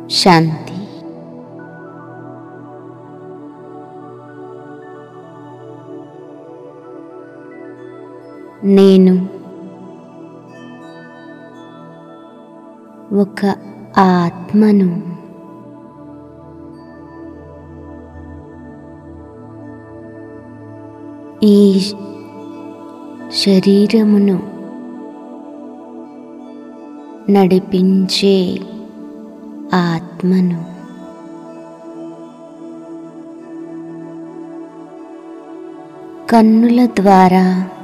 శాంతి నేను ఒక ఆత్మను ఈ శరీరమును నడిపించే ఆత్మను కన్నుల ద్వారా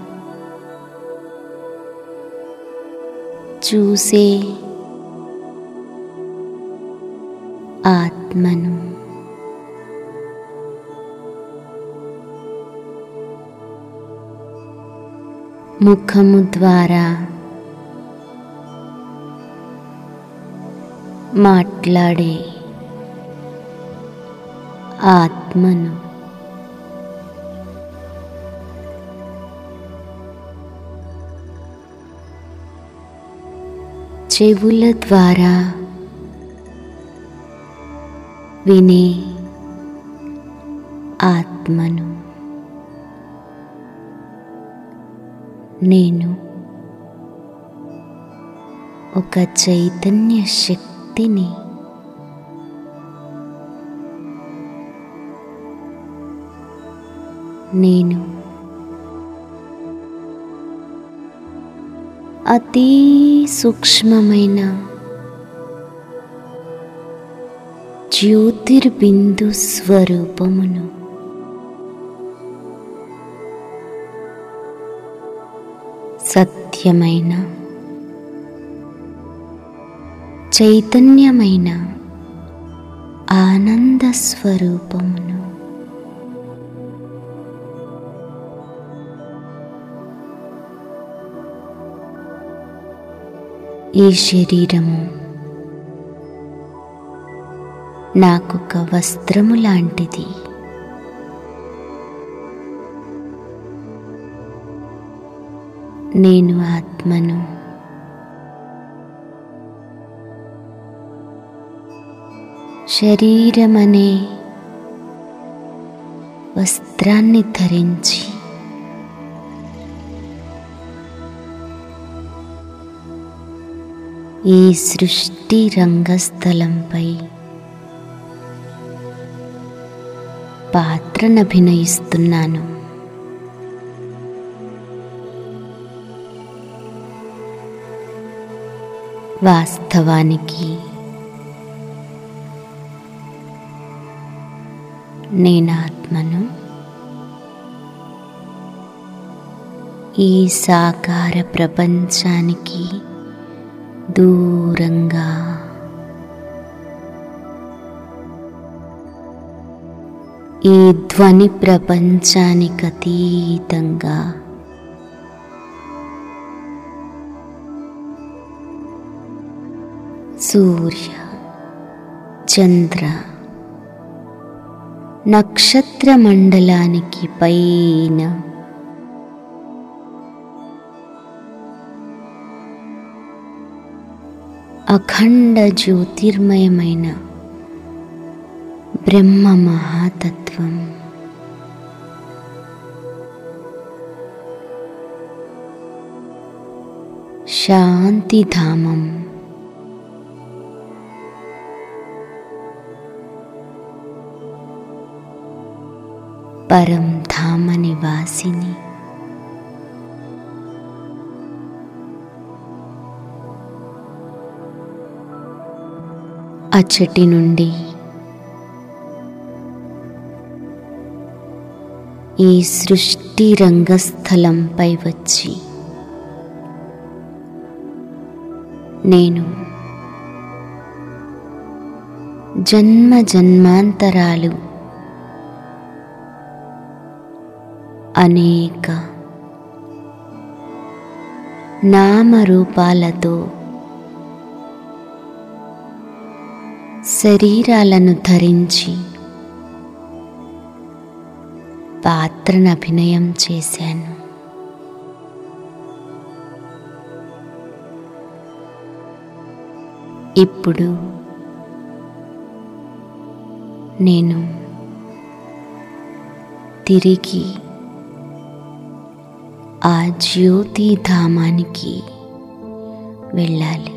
చూసే ఆత్మను ముఖము ద్వారా మాట్లాడే ఆత్మను చెవుల ద్వారా వినే ఆత్మను నేను ఒక చైతన్య శక్తిని నేను అతి సూక్ష్మమైన జ్యోతిర్బిందు స్వరూపమును సత్యమైన చైతన్యమైన ఆనంద స్వరూపమును ఈ శరీరము నాకొక వస్త్రము లాంటిది నేను ఆత్మను శరీరమనే వస్త్రాన్ని ధరించి ఈ సృష్టి రంగస్థలంపై పాత్రనభినయిస్తున్నాను వాస్తవానికి నేనాత్మను ఈ సాకార ప్రపంచానికి దూరంగా ఈ ధ్వని ప్రపంచానికి అతీతంగా సూర్య చంద్ర నక్షత్ర మండలానికి పైన అఖండ జ్యోతిర్మయమైన బ్రహ్మ మహాతత్వం శాంతిధామం పరం ధామ నివాసిని అచ్చటి నుండి ఈ సృష్టి రంగస్థలంపై వచ్చి నేను జన్మ జన్మాంతరాలు అనేక నామరూపాలతో శరీరాలను ధరించి పాత్రను అభినయం చేశాను ఇప్పుడు నేను తిరిగి ఆ జ్యోతి ధామానికి వెళ్ళాలి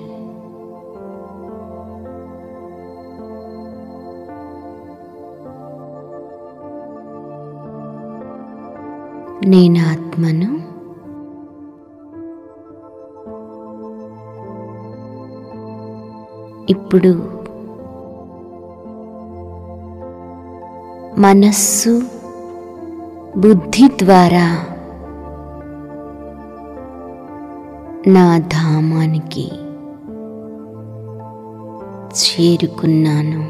నేను ఆత్మను ఇప్పుడు మనస్సు బుద్ధి ద్వారా నా ధామానికి చేరుకున్నాను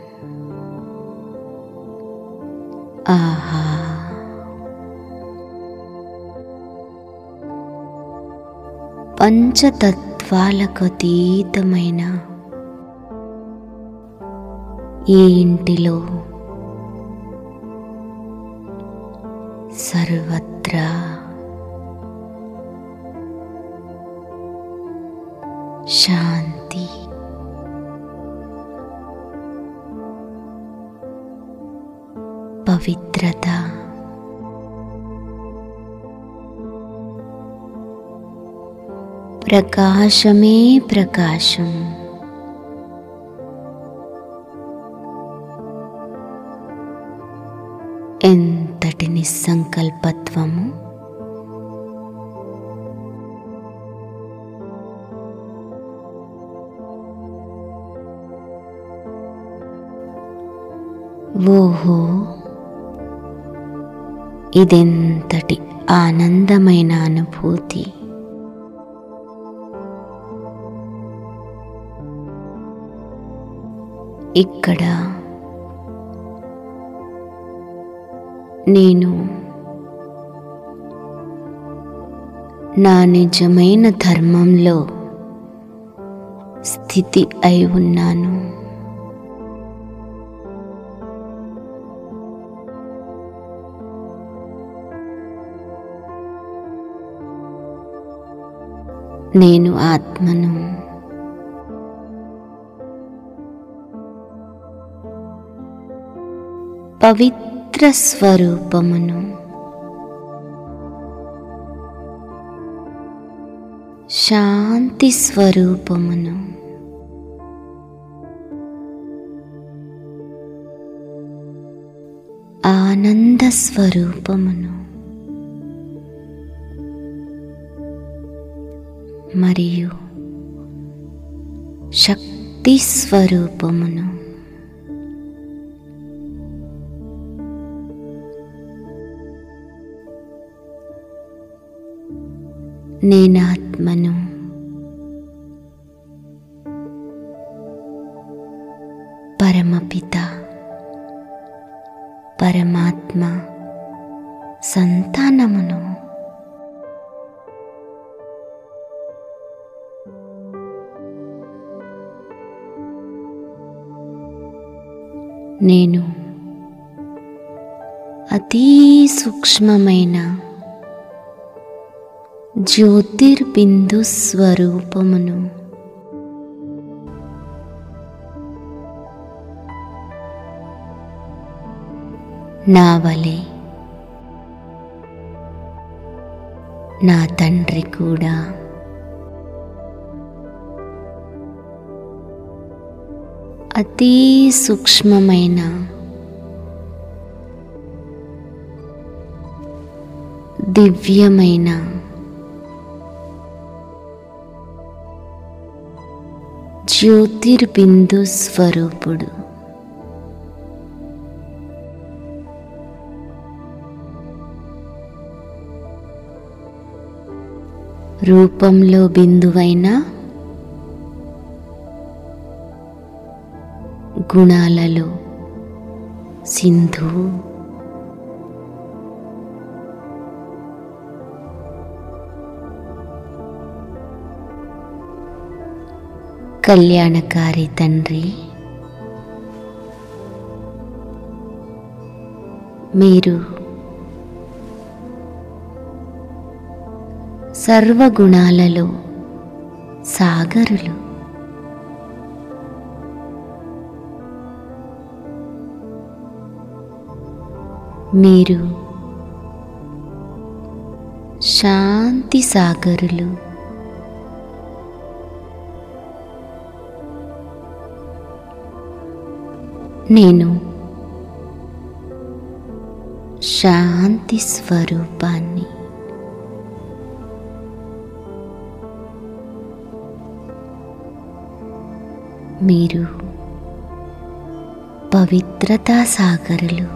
ఆహా పంచతత్వాలకు అతీతమైన ఈ ఇంటిలో సర్వత్రా శాంతి పవిత్రత ప్రకాశమే ప్రకాశం ఎంతటి నిస్సంకల్పత్వము ఓహో ఇదెంతటి ఆనందమైన అనుభూతి ఇక్కడ నేను నా నిజమైన ధర్మంలో స్థితి అయి ఉన్నాను నేను ఆత్మను పవిత్ర స్వరూపమును శాంతి స్వరూపమును ఆనంద స్వరూపమును మరియు శక్తి స్వరూపమును నేనాత్మను పరమపిత పరమాత్మ సంతానమును నేను అతి సూక్ష్మమైన జ్యోతిర్బిందు స్వరూపమును నా వలె నా తండ్రి కూడా అతి సూక్ష్మమైన దివ్యమైన జ్యోతిర్బిందు స్వరూపుడు రూపంలో బిందువైన గుణాలలో సింధు కళ్యాణకారి తండ్రి మీరు సర్వగుణాలలో సాగరులు మీరు శాంతి సాగరులు నేను శాంతి స్వరూపాన్ని మీరు పవిత్రతా సాగరులు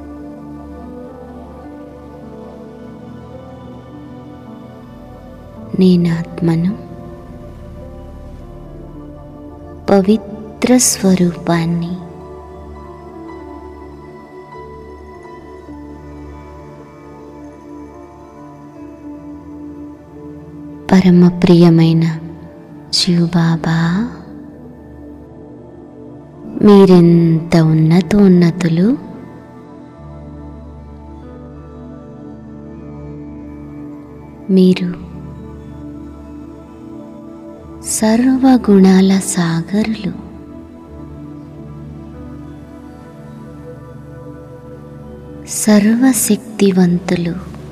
నేనాత్మను పవిత్ర స్వరూపాన్ని పరమ ప్రియమైన శివబాబా మీరెంత ఉన్నతోన్నతులు మీరు సర్వగుణాల సాగరులు సర్వశక్తివంతులు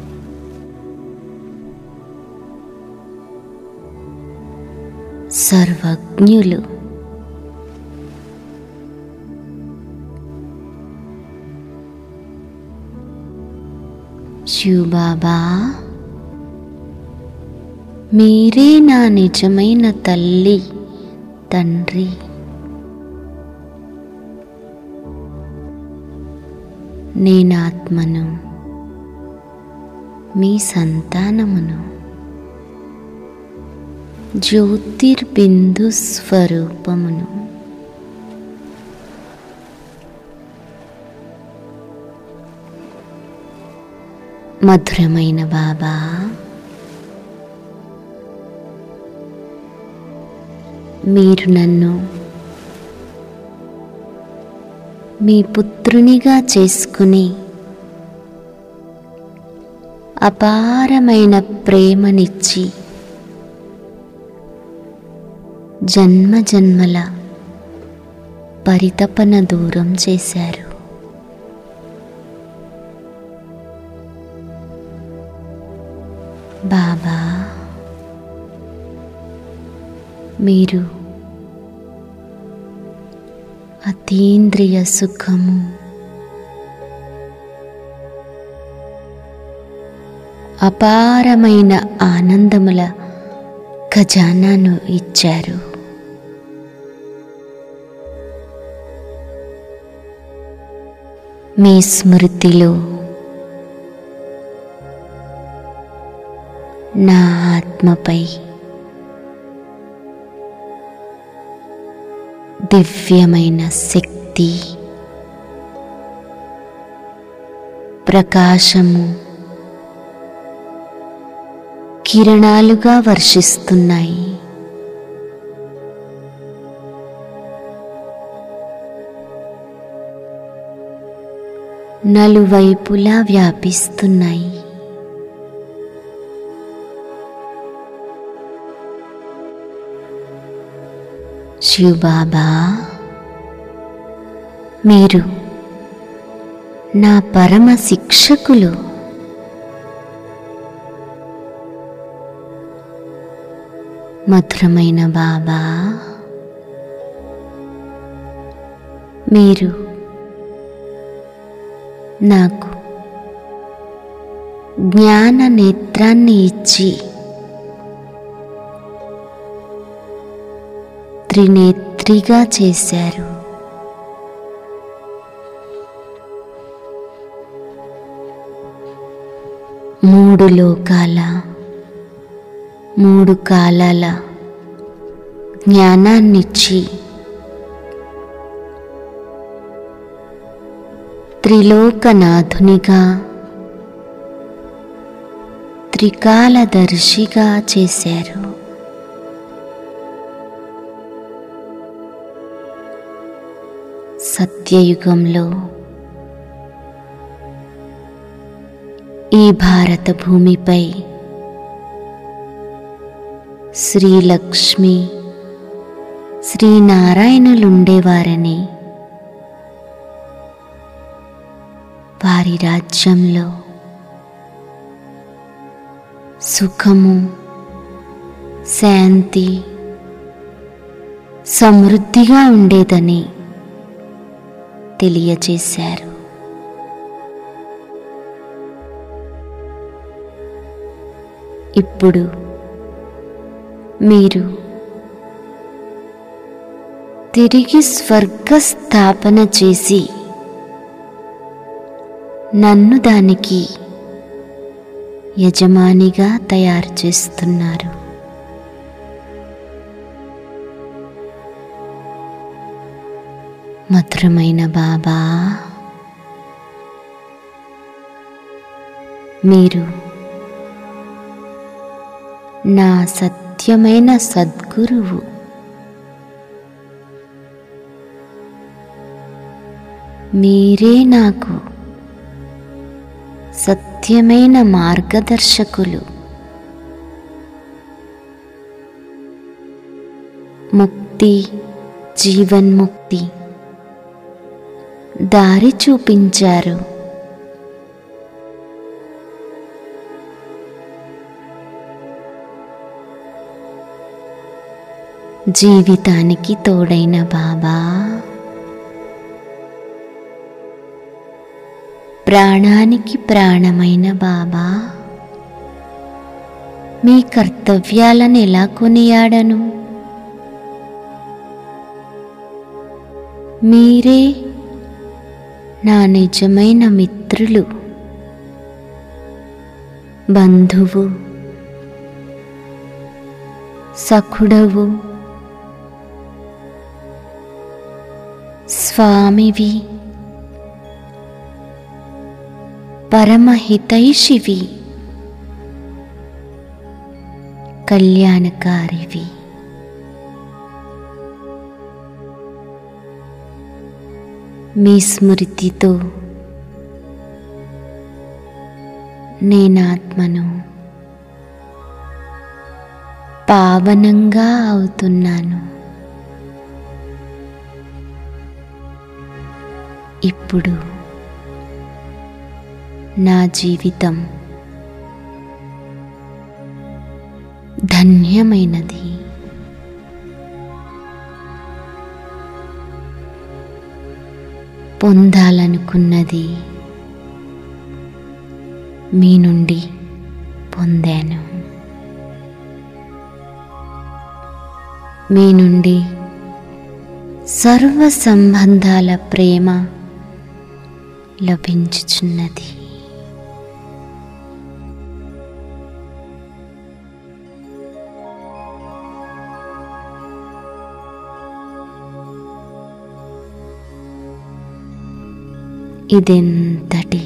సర్వజ్ఞులు శివబాబా మీరే నా నిజమైన తల్లి తండ్రి నేనాత్మను మీ సంతానమును జ్యోతిర్బిందు స్వరూపమును మధురమైన బాబా మీరు నన్ను మీ పుత్రునిగా చేసుకుని అపారమైన ప్రేమనిచ్చి జన్మ జన్మల పరితపన దూరం చేశారు బాబా మీరు అతీంద్రియ సుఖము అపారమైన ఆనందముల ఖజానాను ఇచ్చారు మీ స్మృతిలో నా ఆత్మపై దివ్యమైన శక్తి ప్రకాశము కిరణాలుగా వర్షిస్తున్నాయి నలువైపులా వ్యాపిస్తున్నాయి శివబాబా మీరు నా పరమ శిక్షకులు మధురమైన బాబా మీరు నాకు జ్ఞాన నేత్రాన్ని ఇచ్చి త్రినేత్రిగా చేశారు మూడు లోకాల మూడు కాలాల జ్ఞానాన్నిచ్చి త్రిలోకనాథునిగా త్రికాలదర్శిగా చేశారు సత్యయుగంలో ఈ భారత భూమిపై శ్రీలక్ష్మి శ్రీనారాయణులుండేవారని వారి రాజ్యంలో సుఖము శాంతి సమృద్ధిగా ఉండేదని తెలియచేశారు ఇప్పుడు మీరు తిరిగి స్వర్గ స్థాపన చేసి నన్ను దానికి యజమానిగా తయారు చేస్తున్నారు మధురమైన బాబా మీరు నా సత్యమైన సద్గురువు మీరే నాకు సత్యమైన మార్గదర్శకులు ముక్తి జీవన్ముక్తి దారి చూపించారు జీవితానికి తోడైన బాబా ప్రాణానికి ప్రాణమైన బాబా మీ కర్తవ్యాలను ఎలా కొనియాడను మీరే నా నిజమైన మిత్రులు బంధువు సఖుడవు స్వామివి పరమహితైషివి కళ్యాణకారివి మీ స్మృతితో నేనాత్మను పావనంగా అవుతున్నాను ఇప్పుడు నా జీవితం ధన్యమైనది పొందాలనుకున్నది మీ నుండి పొందాను మీ నుండి సర్వ సంబంధాల ప్రేమ లభించుచున్నది ఇదెంతటి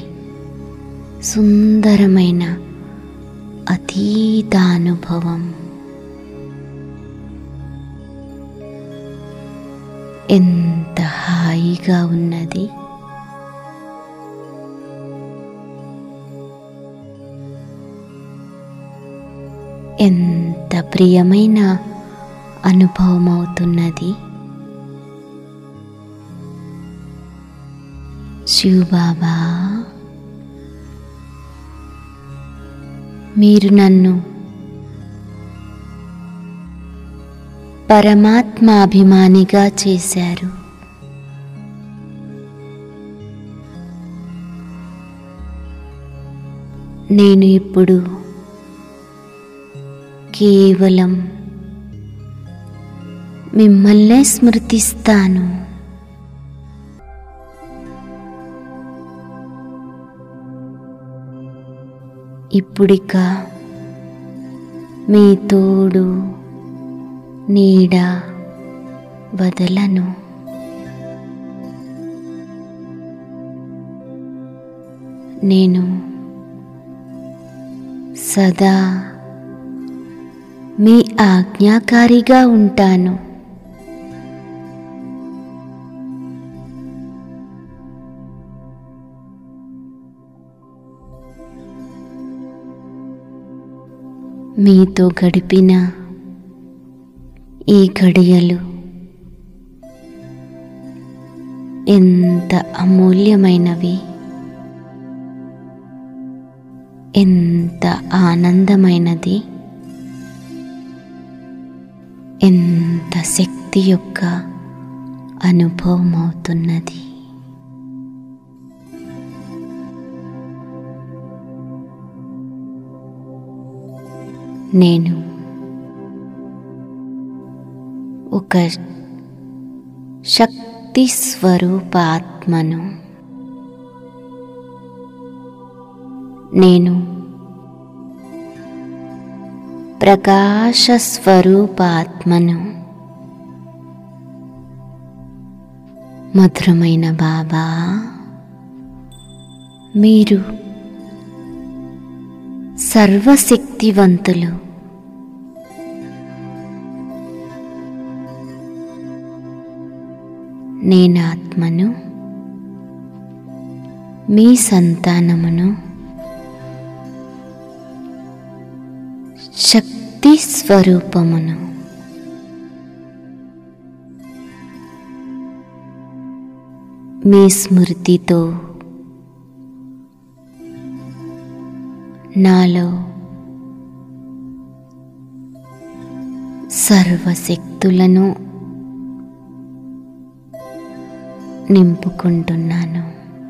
సుందరమైన అతీతానుభవం ఎంత హాయిగా ఉన్నది ఎంత ప్రియమైన అనుభవం అవుతున్నది శివబాబా మీరు నన్ను పరమాత్మాభిమానిగా చేశారు నేను ఇప్పుడు కేవలం మిమ్మల్నే స్మృతిస్తాను ఇప్పుడిక మీ తోడు నీడ వదలను నేను సదా మీ ఆజ్ఞాకారిగా ఉంటాను మీతో గడిపిన ఈ గడియలు ఎంత అమూల్యమైనవి ఎంత ఆనందమైనది ఎంత శక్తి యొక్క అనుభవం అవుతున్నది నేను ఒక శక్తి స్వరూపాత్మను నేను ప్రకాశ స్వరూపాత్మను మధురమైన బాబా మీరు సర్వశక్తివంతులు నేనాత్మను మీ సంతానమును శక్తి స్వరూపమును మీ స్మృతితో నాలో సర్వశక్తులను నింపుకుంటున్నాను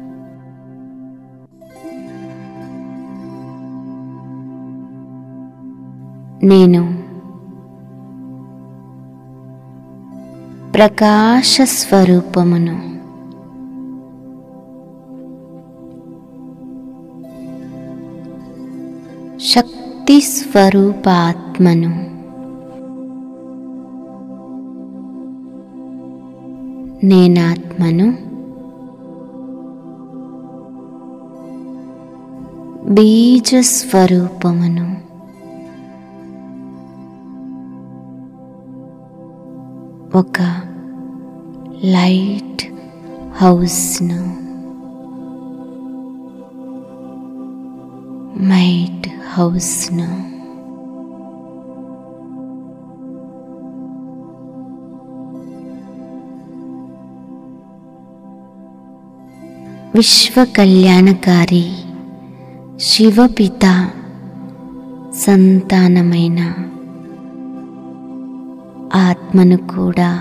నేను ప్రకాశ స్వరూపమును శక్తి స్వరూపాత్మను నేనాత్మను బీజస్వరూపమును ఒక లైట్ హౌస్ను మైట్ హౌస్ను విశ్వ కళ్యాణకారి శివపిత సంతానమైన ఆత్మను కూడా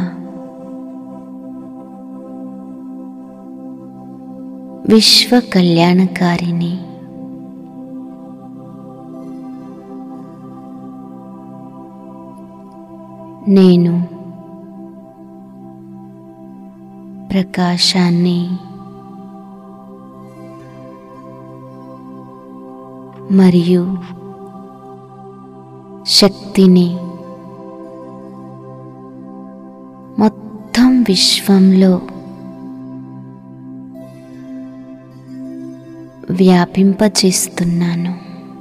విశ్వ కళ్యాణకారిని నేను ప్రకాశాన్ని మరియు శక్తిని మొత్తం విశ్వంలో వ్యాపింపచేస్తున్నాను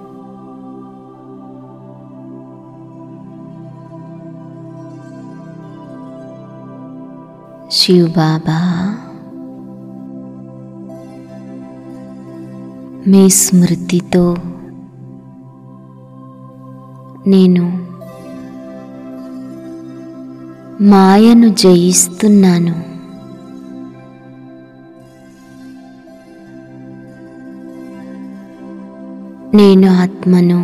శివబాబా మీ స్మృతితో నేను మాయను జయిస్తున్నాను నేను ఆత్మను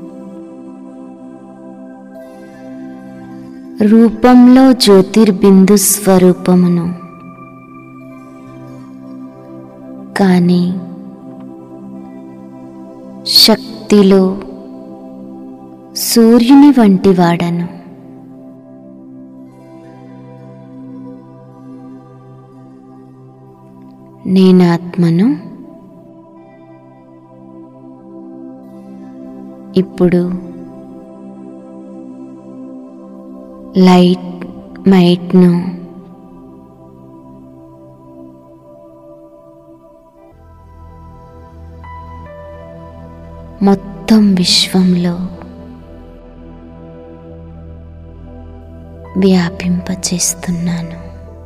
రూపంలో జ్యోతిర్బిందు స్వరూపమును కానీ శక్తిలో సూర్యుని వంటి వాడను నేనాత్మను ఇప్పుడు లైట్ మైట్ను మొత్తం విశ్వంలో వ్యాపింపచేస్తున్నాను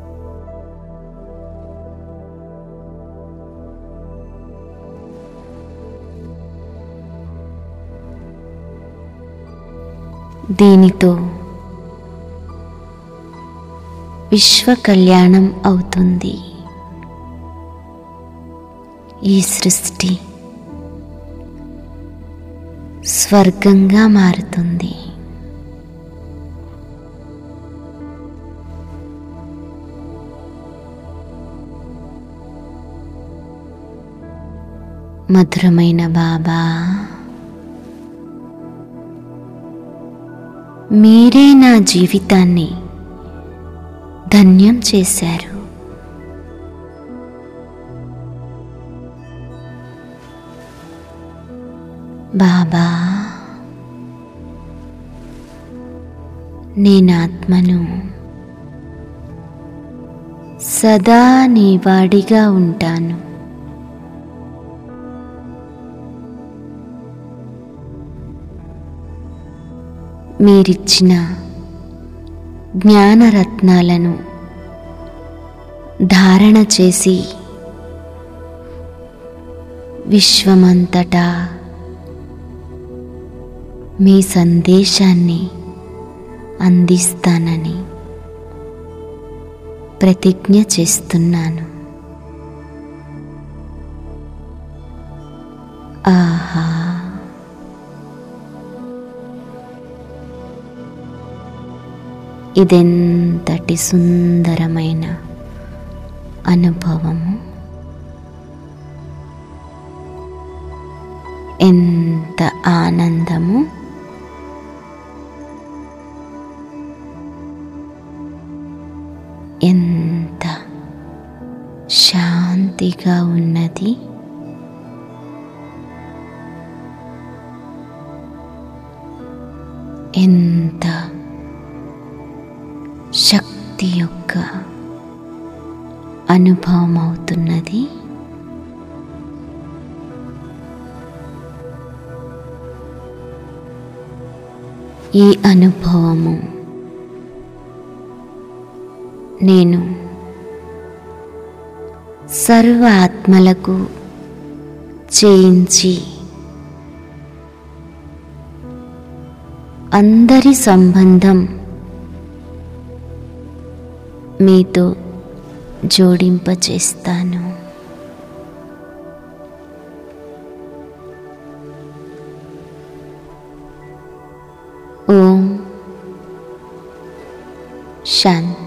దీనితో విశ్వ కళ్యాణం అవుతుంది ఈ సృష్టి స్వర్గంగా మారుతుంది మధురమైన బాబా మీరే నా జీవితాన్ని ధన్యం చేశారు బాబా నేనాత్మను సదా నీ వాడిగా ఉంటాను మీరిచ్చిన జ్ఞానరత్నాలను ధారణ చేసి విశ్వమంతటా మీ సందేశాన్ని అందిస్తానని ప్రతిజ్ఞ చేస్తున్నాను ఆహా ఇదెంతటి సుందరమైన అనుభవము ఎంత ఆనందము ఎంత శాంతిగా ఉన్నది ఎంత శక్తి యొక్క అనుభవం అవుతున్నది ఈ అనుభవము నేను సర్వ ఆత్మలకు చేయించి అందరి సంబంధం మీతో జోడింపచేస్తాను ఓం శాంతి